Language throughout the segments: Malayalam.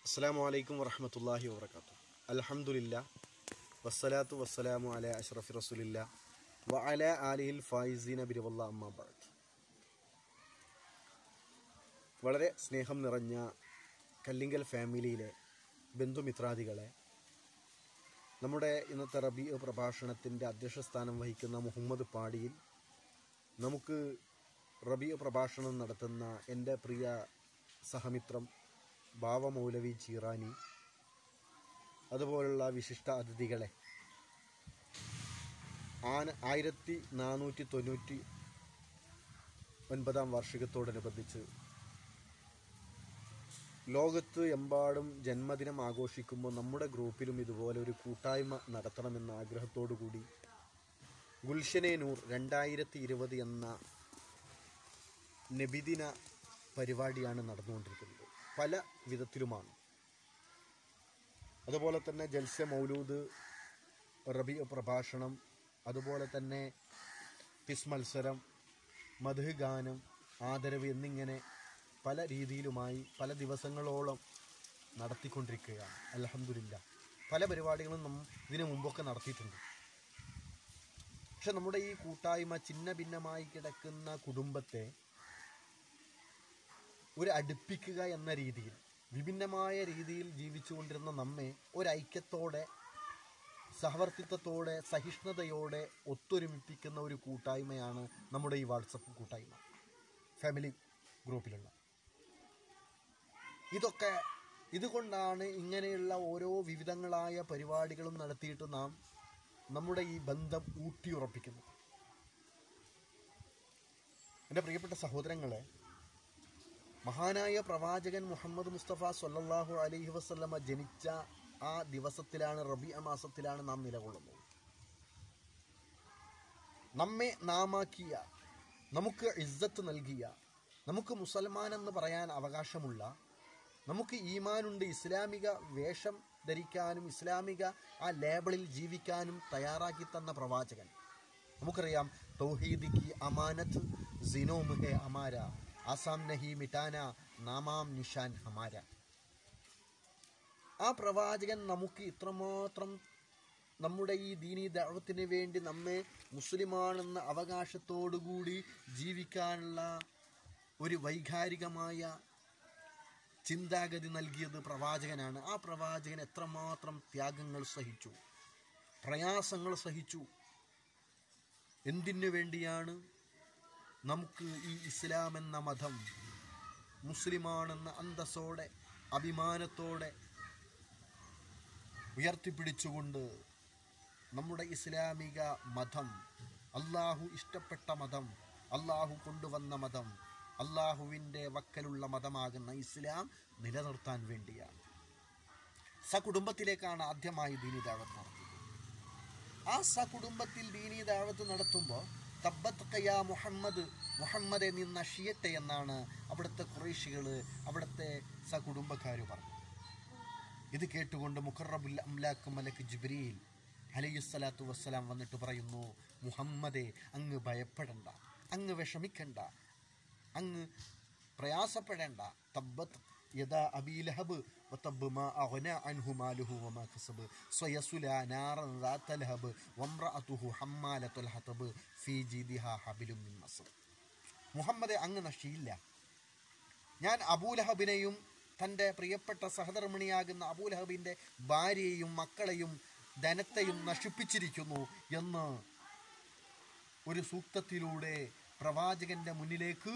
അസ്സാം വലൈക്കും വറഹമത്തല്ലാഹി വാബർക്കാത്തു അലഹമുല്ല വസ്സലാത്തു വസ്സലാമു അല അഷ്റഫി റസുലില്ല വ അല ആലിഹിൽ ഫായിസീന ബിരുവല്ല അമ്മാബാദ് വളരെ സ്നേഹം നിറഞ്ഞ കല്ലിങ്കൽ ഫാമിലിയിലെ ബന്ധുമിത്രാദികളെ നമ്മുടെ ഇന്നത്തെ റബി പ്രഭാഷണത്തിൻ്റെ അധ്യക്ഷ സ്ഥാനം വഹിക്കുന്ന മുഹമ്മദ് പാടിയിൽ നമുക്ക് റബി പ്രഭാഷണം നടത്തുന്ന എൻ്റെ പ്രിയ സഹമിത്രം ബാവ മൗലവി ചീറാനി അതുപോലുള്ള വിശിഷ്ട അതിഥികളെ ആന ആയിരത്തി നാനൂറ്റി തൊണ്ണൂറ്റി ഒൻപതാം വാർഷികത്തോടനുബന്ധിച്ച് ലോകത്ത് എമ്പാടും ജന്മദിനം ആഘോഷിക്കുമ്പോൾ നമ്മുടെ ഗ്രൂപ്പിലും ഇതുപോലെ ഒരു കൂട്ടായ്മ നടത്തണമെന്ന ആഗ്രഹത്തോടു കൂടി ഗുൽഷനെ നൂർ രണ്ടായിരത്തി ഇരുപത് എന്ന നബിദിന പരിപാടിയാണ് നടന്നുകൊണ്ടിരിക്കുന്നത് പല വിധത്തിലുമാണ് അതുപോലെ തന്നെ ജൽസ മൗലൂദ് റബി പ്രഭാഷണം അതുപോലെ തന്നെ ക്വിസ് മത്സരം മധു ഗാനം ആദരവ് എന്നിങ്ങനെ പല രീതിയിലുമായി പല ദിവസങ്ങളോളം നടത്തിക്കൊണ്ടിരിക്കുകയാണ് അലഹമില്ല പല പരിപാടികളും നം ഇതിനു മുമ്പൊക്കെ നടത്തിയിട്ടുണ്ട് പക്ഷെ നമ്മുടെ ഈ കൂട്ടായ്മ ചിന്ന ഭിന്നമായി കിടക്കുന്ന കുടുംബത്തെ ഒരു അടുപ്പിക്കുക എന്ന രീതിയിൽ വിഭിന്നമായ രീതിയിൽ ജീവിച്ചുകൊണ്ടിരുന്ന നമ്മെ ഒരൈക്യത്തോടെ സഹവർത്തിത്വത്തോടെ സഹിഷ്ണുതയോടെ ഒത്തൊരുമിപ്പിക്കുന്ന ഒരു കൂട്ടായ്മയാണ് നമ്മുടെ ഈ വാട്സപ്പ് കൂട്ടായ്മ ഫാമിലി ഗ്രൂപ്പിലുള്ള ഇതൊക്കെ ഇതുകൊണ്ടാണ് ഇങ്ങനെയുള്ള ഓരോ വിവിധങ്ങളായ പരിപാടികളും നടത്തിയിട്ട് നാം നമ്മുടെ ഈ ബന്ധം ഊട്ടിയുറപ്പിക്കുന്നത് എൻ്റെ പ്രിയപ്പെട്ട സഹോദരങ്ങളെ മഹാനായ പ്രവാചകൻ മുഹമ്മദ് മുസ്തഫ സൊല്ലാഹു അലൈഹി വസ്ലമ ജനിച്ച ആ ദിവസത്തിലാണ് റബി മാസത്തിലാണ് നാം നിലകൊള്ളുന്നത് നമ്മെ നാമാക്കിയ നമുക്ക് ഇസ്സത്ത് നൽകിയ നമുക്ക് മുസൽമാൻ എന്ന് പറയാൻ അവകാശമുള്ള നമുക്ക് ഈമാനുണ്ട് ഇസ്ലാമിക വേഷം ധരിക്കാനും ഇസ്ലാമിക ആ ലേബിളിൽ ജീവിക്കാനും തയ്യാറാക്കി തന്ന പ്രവാചകൻ നമുക്കറിയാം തൗഹീദിക്ക് അമാനത്ത് സിനോം ഹെ അമാര ആസാം നഹി മിട്ടാന നാമാം നിഷാൻ ഹമാര ആ പ്രവാചകൻ നമുക്ക് ഇത്രമാത്രം നമ്മുടെ ഈ ദീനി ദൈവത്തിന് വേണ്ടി നമ്മെ മുസ്ലിമാണെന്ന അവകാശത്തോടുകൂടി ജീവിക്കാനുള്ള ഒരു വൈകാരികമായ ചിന്താഗതി നൽകിയത് പ്രവാചകനാണ് ആ പ്രവാചകൻ എത്രമാത്രം ത്യാഗങ്ങൾ സഹിച്ചു പ്രയാസങ്ങൾ സഹിച്ചു എന്തിനു വേണ്ടിയാണ് നമുക്ക് ഈ ഇസ്ലാം എന്ന മതം മുസ്ലിമാണെന്ന അന്തസ്സോടെ അഭിമാനത്തോടെ ഉയർത്തിപ്പിടിച്ചുകൊണ്ട് നമ്മുടെ ഇസ്ലാമിക മതം അള്ളാഹു ഇഷ്ടപ്പെട്ട മതം അള്ളാഹു കൊണ്ടുവന്ന മതം അള്ളാഹുവിൻ്റെ വക്കലുള്ള മതമാകുന്ന ഇസ്ലാം നിലനിർത്താൻ വേണ്ടിയാണ് സകുടുംബത്തിലേക്കാണ് ആദ്യമായി ദീനി ദാവത്ത് നടത്തിയത് ആ സകുടുംബത്തിൽ ദീനി ദാവത്ത് നടത്തുമ്പോൾ തബ്ബത്ത് കയാ മുഹമ്മദ് മുഹമ്മദെ നീ നഷിയട്ടെ എന്നാണ് അവിടുത്തെ കുറേശികൾ അവിടുത്തെ സകുടുംബക്കാർ പറഞ്ഞു ഇത് കേട്ടുകൊണ്ട് മുഖറബുൽ അംലാക്ക് മലക്ക് ജിബ്രീൽ അലൈഹിസ്സലാത്തു വസ്സലാം വന്നിട്ട് പറയുന്നു മുഹമ്മദെ അങ്ങ് ഭയപ്പെടണ്ട അങ്ങ് വിഷമിക്കണ്ട അങ്ങ് പ്രയാസപ്പെടേണ്ട തബ്ബത്ത് യഥാ അബീലഹബ് വതബ്ബ് മാ അഗ്ന അൻഹു മാലുഹു വമാ കസബ് സ്വയസുല നാറൻ ذات ലഹബ് വംറഅതുഹു ഹമ്മാലത്തുൽ ഹതബ് ഫീ ജീദിഹാ ഹബിലും മിൻ മസദ് മുഹമ്മദെ അങ്ങ് നശിയില്ല ഞാൻ അബൂലഹബിനെയും തൻ്റെ പ്രിയപ്പെട്ട സഹധർമ്മിണിയാകുന്ന അബൂലഹബിൻ്റെ ഭാര്യയെയും മക്കളെയും ധനത്തെയും നശിപ്പിച്ചിരിക്കുന്നു എന്ന് ഒരു സൂക്തത്തിലൂടെ പ്രവാചകന്റെ മുന്നിലേക്ക്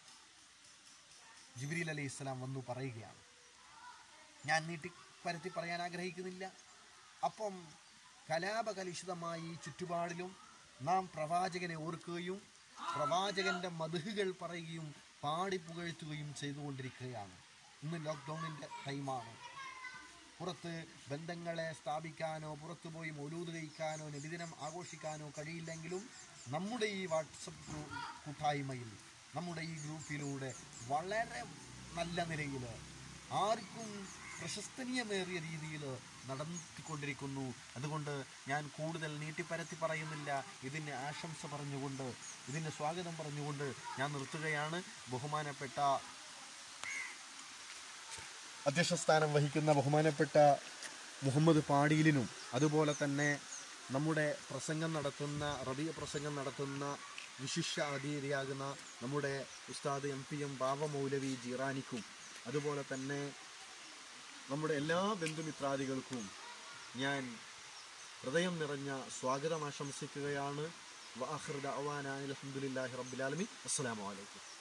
ജിബ്രീൽ അലൈഹി ഇസ്ലാം വന്നു പറയുകയാണ് ഞാൻ നീട്ടി പരത്തി പറയാൻ ആഗ്രഹിക്കുന്നില്ല അപ്പം കലാപകലുഷിതമായി ചുറ്റുപാടിലും നാം പ്രവാചകനെ ഓർക്കുകയും പ്രവാചകന്റെ മധുഹുകൾ പറയുകയും പാടിപ്പുകഴ്ത്തുകയും ചെയ്തുകൊണ്ടിരിക്കുകയാണ് ഇന്ന് ലോക്ക്ഡൗണിൻ്റെ ടൈമാണ് പുറത്ത് ബന്ധങ്ങളെ സ്ഥാപിക്കാനോ പുറത്തു പോയി മൗലൂദ് കഴിക്കാനോ നബിദിനം ആഘോഷിക്കാനോ കഴിയില്ലെങ്കിലും നമ്മുടെ ഈ വാട്സപ്പ് കൂട്ടായ്മയിൽ നമ്മുടെ ഈ ഗ്രൂപ്പിലൂടെ വളരെ നല്ല നിലയിൽ ആർക്കും പ്രശസ്തനീയമേറിയ രീതിയിൽ നടത്തിക്കൊണ്ടിരിക്കുന്നു അതുകൊണ്ട് ഞാൻ കൂടുതൽ നീട്ടിപ്പരത്തി പറയുന്നില്ല ഇതിന് ആശംസ പറഞ്ഞുകൊണ്ട് ഇതിന് സ്വാഗതം പറഞ്ഞുകൊണ്ട് ഞാൻ നിർത്തുകയാണ് ബഹുമാനപ്പെട്ട അധ്യക്ഷ സ്ഥാനം വഹിക്കുന്ന ബഹുമാനപ്പെട്ട മുഹമ്മദ് പാടീലിനും അതുപോലെ തന്നെ നമ്മുടെ പ്രസംഗം നടത്തുന്ന റബിയ പ്രസംഗം നടത്തുന്ന വിശിഷ്ട അതിഥിയാകുന്ന നമ്മുടെ ഉസ്താദ് എം പി എം ബാബ മൗലവി ജീറാനിക്കും അതുപോലെ തന്നെ നമ്മുടെ എല്ലാ ബന്ധുമിത്രാദികൾക്കും ഞാൻ ഹൃദയം നിറഞ്ഞ സ്വാഗതം ആശംസിക്കുകയാണ് വാഹൃദ അവാന അലഹമുല്ലാഹി റബ്ബുലാലമി അസ്സലാമു അലൈക്കും